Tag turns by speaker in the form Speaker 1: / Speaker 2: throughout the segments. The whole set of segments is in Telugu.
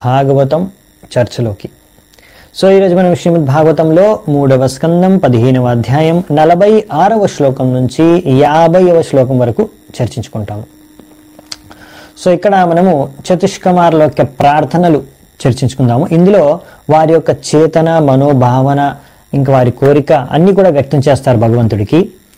Speaker 1: భాగవతం చర్చలోకి సో ఈరోజు మనం శ్రీమద్ భాగవతంలో మూడవ స్కందం పదిహేనవ అధ్యాయం నలభై ఆరవ శ్లోకం నుంచి యాభైవ శ్లోకం వరకు చర్చించుకుంటాము సో ఇక్కడ మనము చతుష్కమార్ల యొక్క ప్రార్థనలు చర్చించుకుందాము ఇందులో వారి యొక్క చేతన మనోభావన ఇంకా వారి కోరిక అన్నీ కూడా వ్యక్తం చేస్తారు భగవంతుడికి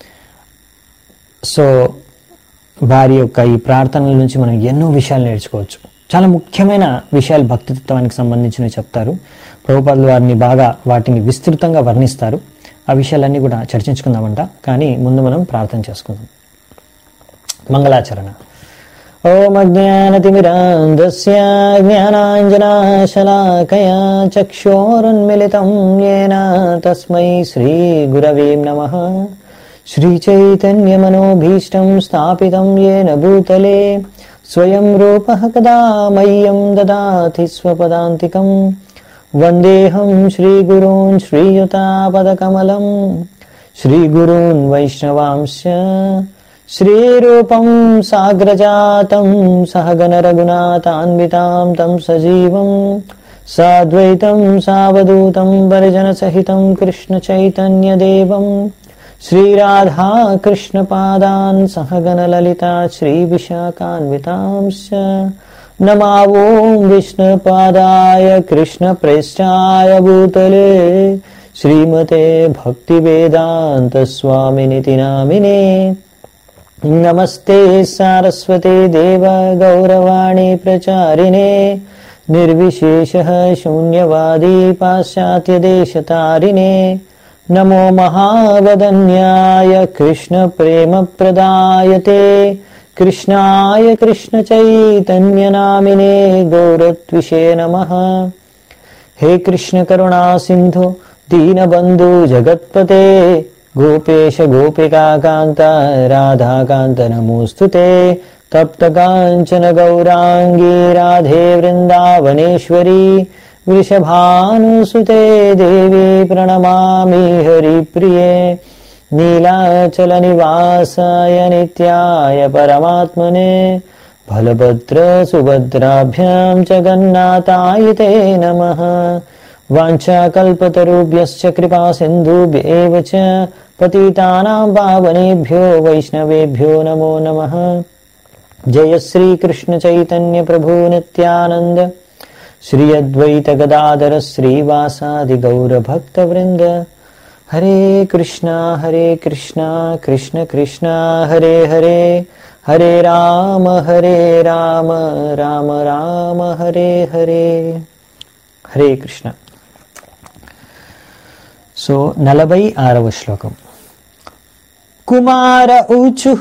Speaker 1: సో వారి యొక్క ఈ ప్రార్థనల నుంచి మనం ఎన్నో విషయాలు నేర్చుకోవచ్చు చాలా ముఖ్యమైన విషయాలు భక్తితత్వానికి సంబంధించినవి చెప్తారు ప్రభుపాదులు వారిని బాగా వాటిని విస్తృతంగా వర్ణిస్తారు ఆ విషయాలన్నీ కూడా చర్చించుకుందామంట కానీ ముందు మనం ప్రార్థన చేసుకుందాం మంగళాచరణ ఓం అజ్ఞానతిమిరాంధస్య జ్ఞానాంజనాశలాకయా చక్షోరున్మిళితం येन తస్మై శ్రీగురవే నమః श्रीचैतन्यमनोभीष्टं स्थापितं येन भूतले स्वयं रूपः कदा मह्यं ददाति स्वपदान्तिकं वन्देऽहं श्रीगुरून् श्रीयुतापदकमलं श्रीगुरून् वैष्णवांश्च श्रीरूपं साग्रजातं सहगणरघुनाथान्वितां तं सजीवं साद्वैतं सावधूतं परिजनसहितं कृष्णचैतन्यदेवम् श्रीराधा कृष्णपादान् सहगणललिता श्रीविशाखान्वितांश्च नमावों विष्णुपादाय कृष्णप्रेष्ठाय भूतले श्रीमते भक्तिवेदान्तस्वामिनिति नामिने नमस्ते सारस्वते देव गौरवाणी प्रचारिणे निर्विशेषः शून्यवादी पाश्चात्यदेशतारिणे नमो महावदन्याय कृष्णप्रेमप्रदायते कृष्णाय कृष्णचैतन्यनामिने गौरत्विषे नमः हे कृष्णकरुणा सिन्धु दीनबन्धु जगत्पते गोपेश गोपिकान्त राधाकान्त नमोऽस्तु ते तप्तकाञ्चन गौराङ्गी राधे वृन्दावनेश्वरी वृषभानुसुते देवी प्रणमामि हरिप्रिये नीलाचलनिवासाय नित्याय परमात्मने बलभद्रसुभद्राभ्यां च गन्नाथाय ते नमः वाञ्छाकल्पतरुभ्यश्च कृपासिन्धुभ्येव च पतितानां पावनेभ्यो वैष्णवेभ्यो नमो नमः जय श्रीकृष्णचैतन्यप्रभु नित्यानन्द श्री अद्वैत गदाधर श्रीवासादि गौरभक्तवृन्द हरे कृष्णा हरे कृष्णा कृष्ण कृष्णा हरे हरे हरे राम हरे राम राम राम हरे हरे హరే కృష్ణ సో నలభై ఆరవ శ్లోకం కుమార ఊచు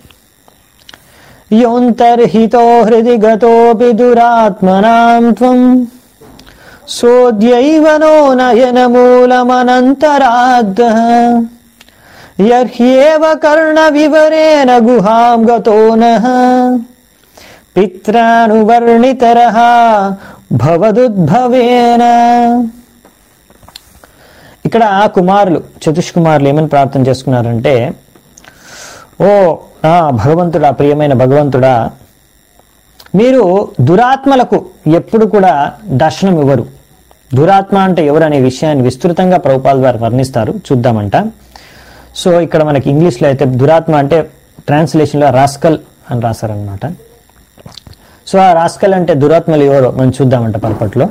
Speaker 1: योऽन्तर्हितो हृदि गतोऽपि दुरात्मनां त्वम् सोऽद्यैव नो नयनमूलमनन्तराद्दः यर्ह्येव कर्णविवरेण गुहां गतो नः पित्रानुवर्णितरः భవదుద్భవేన ఇక్కడ కుమారులు చతుష్కుమారులు ఏమని ప్రార్థన చేసుకున్నారంటే ఓ ఆ భగవంతుడా ప్రియమైన భగవంతుడా మీరు దురాత్మలకు ఎప్పుడు కూడా దర్శనం ఇవ్వరు దురాత్మ అంటే ఎవరు అనే విషయాన్ని విస్తృతంగా ప్రభుపాల్ వారు వర్ణిస్తారు చూద్దామంట సో ఇక్కడ మనకి ఇంగ్లీష్లో అయితే దురాత్మ అంటే ట్రాన్స్లేషన్లో రాస్కల్ అని రాశారనమాట సో ఆ రాస్కల్ అంటే దురాత్మలు ఎవరో మనం చూద్దామంట పరపట్లో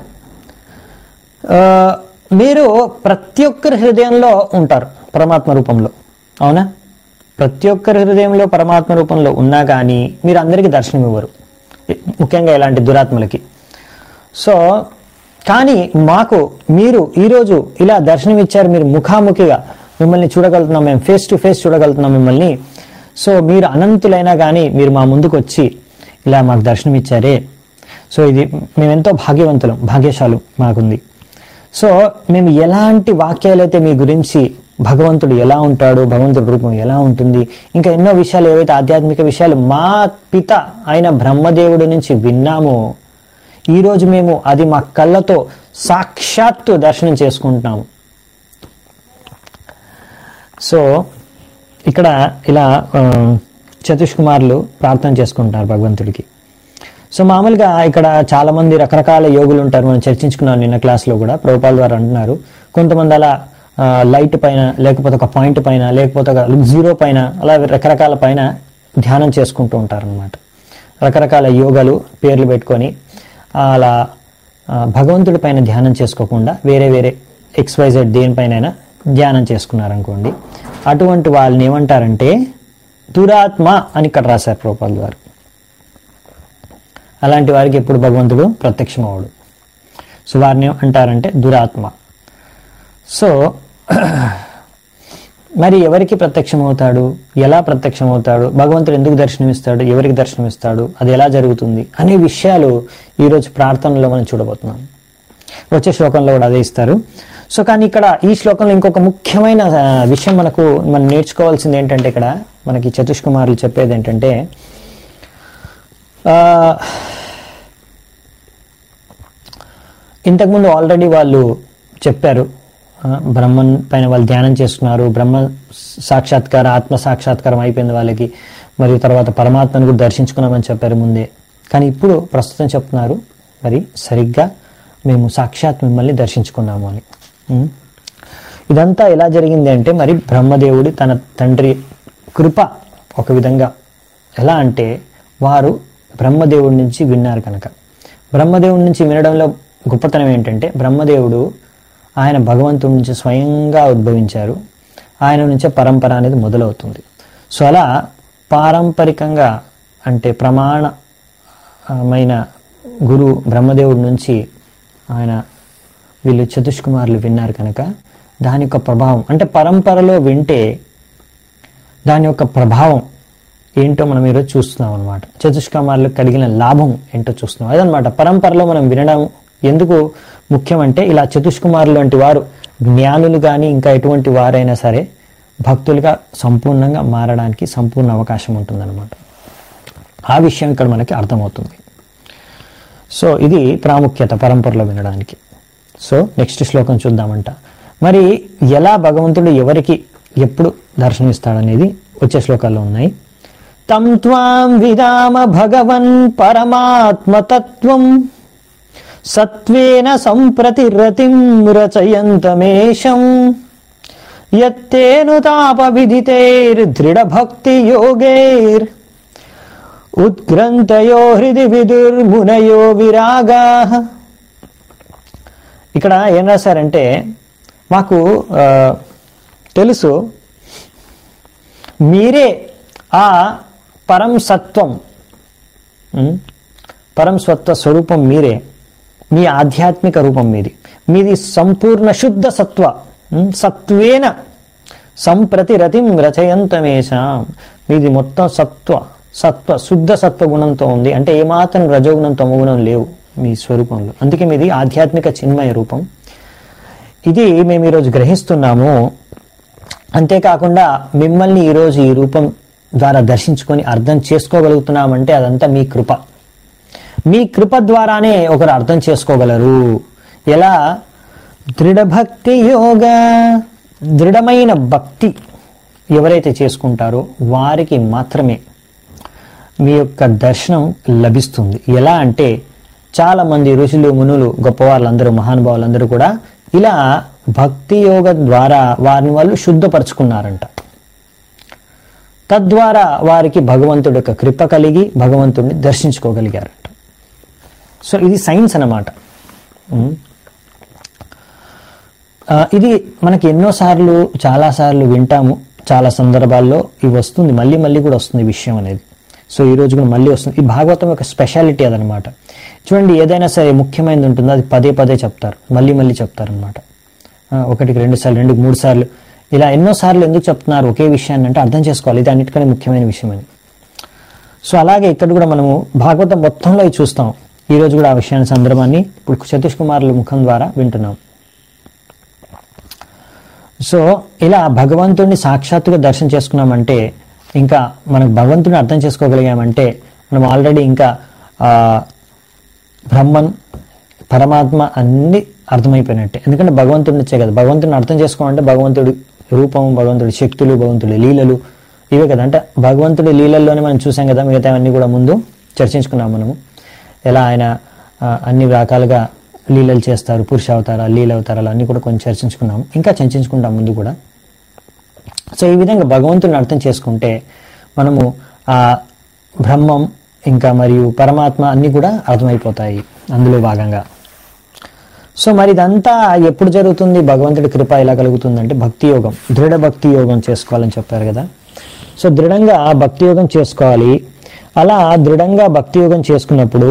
Speaker 1: మీరు ప్రతి ఒక్కరి హృదయంలో ఉంటారు పరమాత్మ రూపంలో అవునా ప్రతి ఒక్కరి హృదయంలో పరమాత్మ రూపంలో ఉన్నా కానీ మీరు అందరికీ దర్శనం ఇవ్వరు ముఖ్యంగా ఇలాంటి దురాత్మలకి సో కానీ మాకు మీరు ఈరోజు ఇలా దర్శనం ఇచ్చారు మీరు ముఖాముఖిగా మిమ్మల్ని చూడగలుగుతున్నాం మేము ఫేస్ టు ఫేస్ చూడగలుగుతున్నాం మిమ్మల్ని సో మీరు అనంతులైనా కానీ మీరు మా ముందుకు వచ్చి ఇలా మాకు దర్శనం ఇచ్చారే సో ఇది మేమెంతో భాగ్యవంతులం భాగ్యశాలు మాకుంది సో మేము ఎలాంటి వాక్యాలైతే మీ గురించి భగవంతుడు ఎలా ఉంటాడు భగవంతుడి రూపం ఎలా ఉంటుంది ఇంకా ఎన్నో విషయాలు ఏవైతే ఆధ్యాత్మిక విషయాలు మా పిత అయిన బ్రహ్మదేవుడి నుంచి విన్నామో ఈరోజు మేము అది మా కళ్ళతో సాక్షాత్తు దర్శనం చేసుకుంటున్నాము సో ఇక్కడ ఇలా చతుష్కుమారులు ప్రార్థన చేసుకుంటున్నారు భగవంతుడికి సో మామూలుగా ఇక్కడ చాలా మంది రకరకాల యోగులు ఉంటారు మనం చర్చించుకున్నాం నిన్న క్లాస్లో కూడా ప్రభుపాల్ వారు అంటున్నారు కొంతమంది అలా ఆ, లైట్ పైన లేకపోతే ఒక పాయింట్ పైన లేకపోతే ఒక జీరో పైన అలా రకరకాల పైన ధ్యానం చేసుకుంటూ ఉంటారు అనమాట రకరకాల యోగాలు పేర్లు పెట్టుకొని అలా ఆ, భగవంతుడి పైన ధ్యానం చేసుకోకుండా వేరే వేరే ఎక్స్వైజెడ్ దేనిపైన ధ్యానం చేసుకున్నారనుకోండి అటువంటి వాళ్ళని ఏమంటారంటే దురాత్మ అని ఇక్కడ రాశారు ప్రోపాల్ గారు అలాంటి వారికి ఎప్పుడు భగవంతుడు ప్రత్యక్షమవుడు సో వారిని అంటారంటే దురాత్మ సో మరి ఎవరికి ప్రత్యక్షమవుతాడు ఎలా ప్రత్యక్షమవుతాడు భగవంతుడు ఎందుకు దర్శనమిస్తాడు ఎవరికి దర్శనమిస్తాడు అది ఎలా జరుగుతుంది అనే విషయాలు ఈరోజు ప్రార్థనలో మనం చూడబోతున్నాం వచ్చే శ్లోకంలో కూడా అదే ఇస్తారు సో కానీ ఇక్కడ ఈ శ్లోకంలో ఇంకొక ముఖ్యమైన ఆ, విషయం మనకు మనం నేర్చుకోవాల్సింది ఏంటంటే ఇక్కడ మనకి చతుష్కుమారులు చెప్పేది ఏంటంటే ఆ, ఇంతకుముందు ఆల్రెడీ వాళ్ళు చెప్పారు ఆ, బ్రహ్మన్ పైన వాళ్ళు ధ్యానం చేస్తున్నారు బ్రహ్మ సాక్షాత్కారం ఆత్మ సాక్షాత్కారం అయిపోయింది వాళ్ళకి మరియు తర్వాత పరమాత్మను కూడా దర్శించుకున్నామని చెప్పారు ముందే కానీ ఇప్పుడు ప్రస్తుతం చెప్తున్నారు మరి సరిగ్గా మేము సాక్షాత్ మిమ్మల్ని దర్శించుకున్నాము అని ఉం? ఇదంతా ఎలా జరిగింది అంటే మరి బ్రహ్మదేవుడు తన తండ్రి కృప ఒక విధంగా ఎలా అంటే వారు బ్రహ్మదేవుడి నుంచి విన్నారు కనుక బ్రహ్మదేవుడి నుంచి వినడంలో గొప్పతనం ఏంటంటే బ్రహ్మదేవుడు ఆయన భగవంతుడి నుంచి స్వయంగా ఉద్భవించారు ఆయన నుంచే పరంపర అనేది మొదలవుతుంది సో అలా పారంపరికంగా అంటే ప్రమాణమైన గురు బ్రహ్మదేవుడి నుంచి ఆయన వీళ్ళు చతుష్కుమారులు విన్నారు కనుక దాని యొక్క ప్రభావం అంటే పరంపరలో వింటే దాని యొక్క ప్రభావం ఏంటో మనం ఈరోజు చూస్తున్నాం అనమాట చతుష్కుమారులకు కలిగిన లాభం ఏంటో చూస్తున్నాం అదనమాట పరంపరలో మనం వినడం ఎందుకు ముఖ్యమంటే ఇలా చతుష్కుమారులు వంటి వారు జ్ఞానులు కానీ ఇంకా ఎటువంటి వారైనా సరే భక్తులుగా సంపూర్ణంగా మారడానికి సంపూర్ణ అవకాశం ఉంటుందన్నమాట ఆ విషయం ఇక్కడ మనకి అర్థమవుతుంది సో ఇది ప్రాముఖ్యత పరంపరలో వినడానికి సో నెక్స్ట్ శ్లోకం చూద్దామంట మరి ఎలా భగవంతుడు ఎవరికి ఎప్పుడు దర్శనమిస్తాడనేది వచ్చే శ్లోకాల్లో ఉన్నాయి తం త్వాం విదామ భగవన్ పరమాత్మతత్వం సత్వేన సంప్రతిరతిం రచయంతమేషం యత్తేను తాప విదితైర్దృఢభక్తి యోగైర్ ఉత్గ్రంథయో హృది విదుర్మునయో విరాగా ఇక్కడ ఏం రాశారంటే మాకు ఆ, తెలుసు మీరే ఆ పరం సత్వం ఉం? పరం సత్వ స్వరూపం మీరే మీ ఆధ్యాత్మిక రూపం మీది మీది సంపూర్ణ శుద్ధ సత్వ ఉం? సత్వేన సంప్రతిరతిం రచయంతమేషాం మీది మొత్తం సత్వ సత్వ శుద్ధ సత్వ గుణంతో ఉంది అంటే ఏమాత్రం రజోగుణం తమగుణం లేవు మీ స్వరూపంలో అందుకే మీది ఆధ్యాత్మిక చిన్మయ రూపం ఇది మేము ఈరోజు గ్రహిస్తున్నాము అంతేకాకుండా మిమ్మల్ని ఈరోజు ఈ రూపం ద్వారా దర్శించుకొని అర్థం చేసుకోగలుగుతున్నామంటే అదంతా మీ కృప మీ కృప ద్వారానే ఒకరు అర్థం చేసుకోగలరు ఎలా దృఢభక్తి యోగ దృఢమైన భక్తి ఎవరైతే చేసుకుంటారో వారికి మాత్రమే మీ యొక్క దర్శనం లభిస్తుంది ఎలా అంటే చాలా మంది ఋషులు మునులు గొప్పవాళ్ళందరూ మహానుభావులందరూ కూడా ఇలా భక్తి యోగ ద్వారా వారిని వాళ్ళు శుద్ధపరచుకున్నారంట తద్వారా వారికి భగవంతుడి యొక్క కృప కలిగి భగవంతుడిని దర్శించుకోగలిగారంట సో ఇది సైన్స్ అన్నమాట ఉం. ఆ, ఇది మనకి ఎన్నోసార్లు చాలాసార్లు వింటాము చాలా సందర్భాల్లో ఇవి వస్తుంది మళ్ళీ మళ్ళీ కూడా వస్తుంది ఈ విషయం అనేది సో ఈ రోజు కూడా మళ్ళీ వస్తుంది ఈ భాగవతం యొక్క స్పెషాలిటీ అదనమాట చూడండి ఏదైనా సరే ముఖ్యమైనది ఉంటుందో అది పదే పదే చెప్తారు మళ్ళీ మళ్ళీ చెప్తారనమాట ఒకటికి రెండు సార్లు రెండు మూడు సార్లు ఇలా ఎన్నో సార్లు ఎందుకు చెప్తున్నారు ఒకే విషయాన్ని అంటే అర్థం చేసుకోవాలి ఇది అన్నిటికన్నా ముఖ్యమైన విషయం అని సో అలాగే ఇక్కడ కూడా మనము భాగవతం మొత్తంలో ఇది చూస్తాం ఈ రోజు కూడా ఆ విషయాన్ని సందర్భాన్ని ఇప్పుడు సతీష్ కుమారుల ముఖం ద్వారా వింటున్నాం సో ఇలా భగవంతుడిని సాక్షాత్తుగా దర్శనం చేసుకున్నామంటే ఇంకా మనకు భగవంతుడిని అర్థం చేసుకోగలిగామంటే మనం ఆల్రెడీ ఇంకా ఆ, బ్రహ్మన్ పరమాత్మ అన్ని అర్థమైపోయినట్టే ఎందుకంటే భగవంతుడిని ఇచ్చే కదా భగవంతుడిని అర్థం చేసుకోవాలంటే భగవంతుడి రూపం భగవంతుడి శక్తులు భగవంతుడి లీలలు ఇవే కదా అంటే భగవంతుడి లీలల్లోనే మనం చూసాం కదా మిగతావన్నీ కూడా ముందు చర్చించుకున్నాం మనము ఎలా ఆయన ఆ, అన్ని రకాలుగా లీలలు చేస్తారు పురుష అవతారాలు లీల అవతారాలు అన్నీ కూడా కొంచెం చర్చించుకున్నాం ఇంకా చర్చించుకుంటాం ముందు కూడా సో ఈ విధంగా భగవంతుని అర్థం చేసుకుంటే మనము ఆ బ్రహ్మం ఇంకా మరియు పరమాత్మ అన్నీ కూడా అర్థమైపోతాయి అందులో భాగంగా సో మరి ఇదంతా ఎప్పుడు జరుగుతుంది భగవంతుడి కృప ఎలా కలుగుతుందంటే భక్తి యోగం దృఢ భక్తి యోగం చేసుకోవాలని చెప్పారు కదా సో దృఢంగా భక్తి యోగం చేసుకోవాలి అలా దృఢంగా భక్తి యోగం చేసుకున్నప్పుడు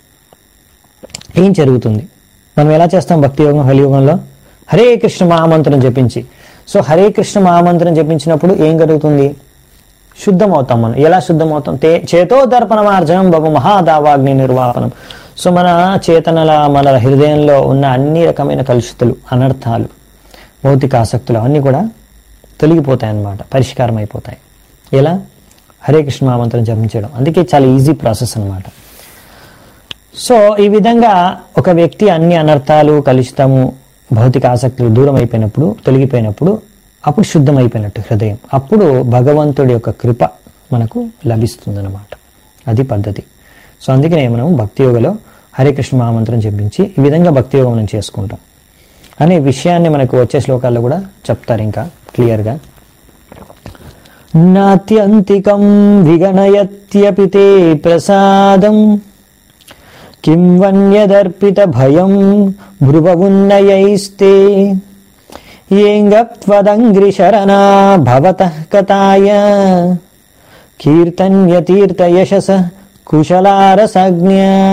Speaker 1: ఏం జరుగుతుంది మనం ఎలా చేస్తాం భక్తి యోగం హలియోగంలో హరే కృష్ణ మహామంత్రం జపించి సో హరే కృష్ణ మహామంత్రం జపించినప్పుడు ఏం జరుగుతుంది శుద్ధం అవుతాం మనం ఎలా శుద్ధం అవుతాం తే చేతో దర్పణమార్జనం బహు మహాదావాగ్ని నిర్వాపనం సో మన చేతనల మన హృదయంలో ఉన్న అన్ని రకమైన కలుషితులు అనర్థాలు భౌతిక ఆసక్తులు అవన్నీ కూడా తొలగిపోతాయి అన్నమాట పరిష్కారం అయిపోతాయి ఎలా హరే కృష్ణ మహామంత్రం జపించడం అందుకే చాలా ఈజీ ప్రాసెస్ అన్నమాట సో ఈ విధంగా ఒక వ్యక్తి అన్ని అనర్థాలు కలుషితము భౌతిక ఆసక్తులు దూరం అయిపోయినప్పుడు తొలగిపోయినప్పుడు అప్పుడు శుద్ధమైపోయినట్టు హృదయం అప్పుడు భగవంతుడి యొక్క కృప మనకు లభిస్తుందన్నమాట అది పద్ధతి సో అందుకనే మనం భక్తి యోగలో హరే కృష్ణ మహామంత్రం చెప్పించి ఈ విధంగా భక్తి యోగం మనం చేసుకుంటాం అనే విషయాన్ని మనకు వచ్చే శ్లోకాల్లో కూడా చెప్తారు ఇంకా క్లియర్గా నాత్యంతికం విగణయత్యపి తే ప్రసాదం కిం వన్యదర్పిత భయం భ్రువవున్నయైస్తే ఏంగత్వదంగ్రిశరణా భవతః కథాయ కీర్తన్యతీర్థయశస కుశలారసజ్ఞ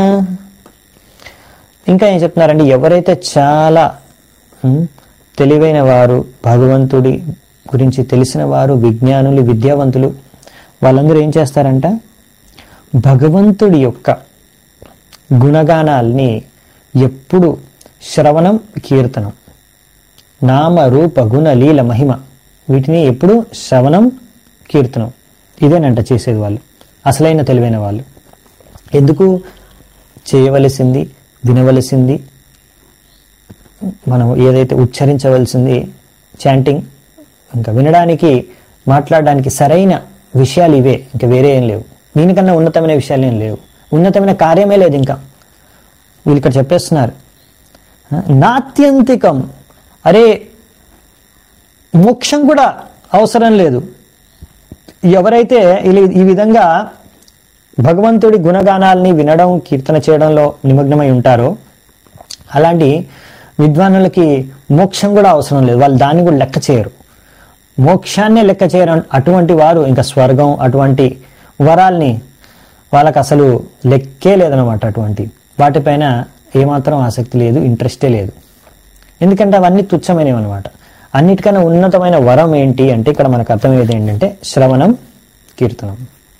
Speaker 1: ఇంకా ఏం చెప్తున్నారంటే ఎవరైతే చాలా ఉమ్, తెలివైన వారు భగవంతుడి గురించి తెలిసిన వారు విజ్ఞానులు విద్యావంతులు వాళ్ళందరూ ఏం చేస్తారంట భగవంతుడి యొక్క గుణగానాల్ని ఎప్పుడు శ్రవణం కీర్తనం నామ రూప గుణ లీల మహిమ వీటిని ఎప్పుడు శ్రవణం కీర్తనం ఇదేనంట చేసేది వాళ్ళు అసలైన తెలివైన వాళ్ళు ఎందుకు చేయవలసింది వినవలసింది మనం ఏదైతే ఉచ్చరించవలసింది చాంటింగ్ ఇంకా వినడానికి మాట్లాడడానికి సరైన విషయాలు ఇవే ఇంకా వేరే ఏం లేవు దీనికన్నా ఉన్నతమైన విషయాలు ఏం లేవు ఉన్నతమైన కార్యమే లేదు ఇంకా వీళ్ళు ఇక్కడ చెప్పేస్తున్నారు నాత్యంతికం అరే మోక్షం కూడా అవసరం లేదు ఎవరైతే ఇలా- ఈ విధంగా భగవంతుడి గుణగానాల్ని వినడం కీర్తన చేయడంలో నిమగ్నమై ఉంటారో అలాంటి విద్వానులకి మోక్షం కూడా అవసరం లేదు వాళ్ళు దాన్ని కూడా లెక్క చేయరు మోక్షాన్నే లెక్క చేయరు అటువంటి వారు ఇంకా స్వర్గం అటువంటి వరాల్ని వాళ్ళకి అసలు లెక్కే లేదనమాట అటువంటి వాటిపైన ఏమాత్రం ఆసక్తి లేదు ఇంట్రెస్టే లేదు ఎందుకంటే అవన్నీ తుచ్చమైనవి అనమాట అన్నిటికన్నా ఉన్నతమైన వరం ఏంటి అంటే ఇక్కడ మనకు అర్థమయ్యేది ఏంటంటే శ్రవణం కీర్తనం